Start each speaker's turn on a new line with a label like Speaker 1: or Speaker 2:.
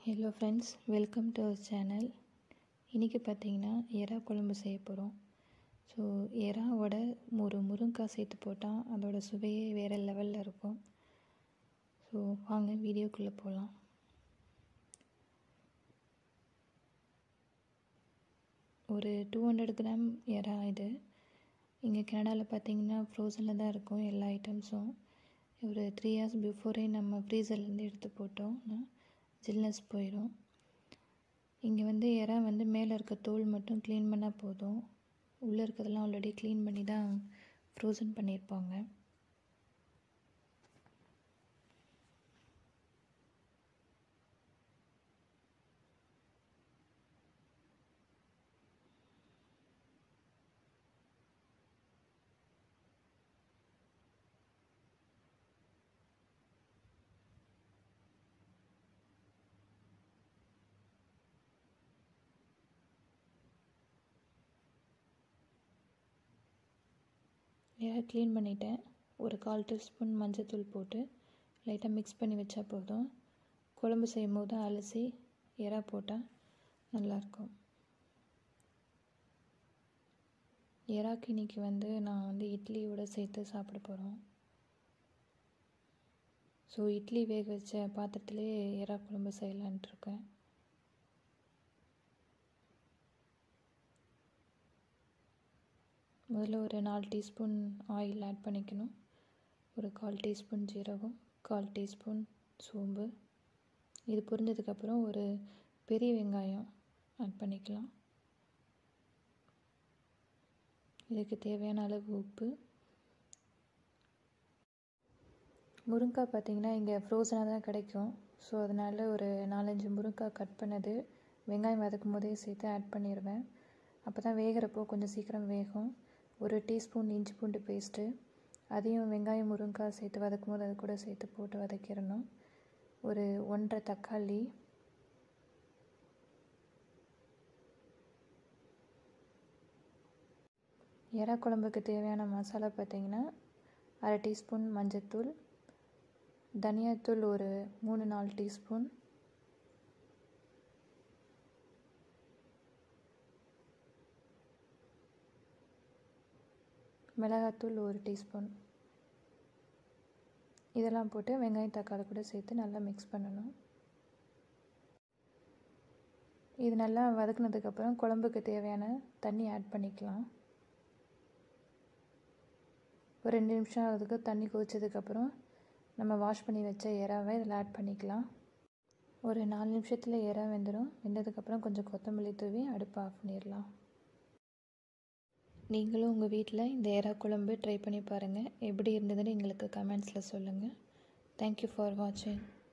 Speaker 1: hello friends welcome to our channel இன்றைக்கி பார்த்தீங்கன்னா எறா குழம்பு செய்ய போகிறோம் ஸோ எறாவோட ஒரு முருங்காய் சேர்த்து போட்டால் அதோட சுவையே வேறு லெவலில் இருக்கும் ஸோ வாங்க வீடியோக்குள்ளே போகலாம் ஒரு டூ ஹண்ட்ரட் கிராம் எறா இது இங்கே கனடாவில் பார்த்தீங்கன்னா ஃப்ரோசனில் தான் இருக்கும் எல்லா ஐட்டம்ஸும் ஒரு த்ரீ ஹவர்ஸ் பிஃபோரே நம்ம ஃப்ரீசர்லேருந்து எடுத்து போட்டோம்னா ஜில்னஸ் போயிடும் இங்கே வந்து எறா வந்து மேலே இருக்க தோல் மட்டும் க்ளீன் பண்ணால் போதும் உள்ளே இருக்கிறதெல்லாம் ஆல்ரெடி க்ளீன் பண்ணி தான் ஃப்ரோசன் பண்ணியிருப்பாங்க எறா க்ளீன் பண்ணிவிட்டேன் ஒரு கால் டீஸ்பூன் மஞ்சத்தூள் போட்டு லைட்டாக மிக்ஸ் பண்ணி வச்சா போதும் குழம்பு செய்யும் போது அலசி எறா போட்டால் நல்லாயிருக்கும் எறாக்கு இன்றைக்கி வந்து நான் வந்து இட்லியோடு சேர்த்து சாப்பிட போகிறோம் ஸோ இட்லி வேக வச்ச பாத்திரத்திலே எறா குழம்பு செய்யலான்ட்டு இருக்கேன் முதல்ல ஒரு நாலு டீஸ்பூன் ஆயில் ஆட் பண்ணிக்கணும் ஒரு கால் டீஸ்பூன் ஜீரகம் கால் டீஸ்பூன் சோம்பு இது புரிஞ்சதுக்கப்புறம் ஒரு பெரிய வெங்காயம் ஆட் பண்ணிக்கலாம் இதுக்கு தேவையான அளவு உப்பு முருங்காய் பார்த்திங்கன்னா இங்கே ஃப்ரோசனாக தான் கிடைக்கும் ஸோ அதனால் ஒரு நாலஞ்சு முருங்காய் கட் பண்ணது வெங்காயம் வதக்கும் போதே சேர்த்து ஆட் பண்ணிடுவேன் அப்போ தான் வேகிறப்போ கொஞ்சம் சீக்கிரம் வேகும் ஒரு டீஸ்பூன் இஞ்சி பூண்டு பேஸ்ட்டு அதையும் வெங்காயம் முருங்காய் சேர்த்து வதக்கும் போது அது கூட சேர்த்து போட்டு வதக்கிடணும் ஒரு ஒன்றரை தக்காளி எறா குழம்புக்கு தேவையான மசாலா பார்த்திங்கன்னா அரை டீஸ்பூன் மஞ்சத்தூள் தனியாத்தூள் ஒரு மூணு நாலு டீஸ்பூன் மிளகாத்தூள் ஒரு டீஸ்பூன் இதெல்லாம் போட்டு வெங்காயம் தக்காளி கூட சேர்த்து நல்லா மிக்ஸ் பண்ணணும் இது நல்லா வதக்குனதுக்கப்புறம் குழம்புக்கு தேவையான தண்ணி ஆட் பண்ணிக்கலாம் ஒரு ரெண்டு நிமிஷம் அதுக்கு தண்ணி கொதிச்சதுக்கப்புறம் நம்ம வாஷ் பண்ணி வச்ச இறாவை இதில் ஆட் பண்ணிக்கலாம் ஒரு நாலு நிமிஷத்தில் இறா வெந்துடும் வெந்ததுக்கப்புறம் கொஞ்சம் கொத்தமல்லி தூவி அடுப்பு ஆஃப் பண்ணிடலாம் நீங்களும் உங்கள் வீட்டில் இந்த எறா குழம்பு ட்ரை பண்ணி பாருங்கள் எப்படி இருந்ததுன்னு எங்களுக்கு கமெண்ட்ஸில் சொல்லுங்கள் தேங்க்யூ ஃபார் வாட்சிங்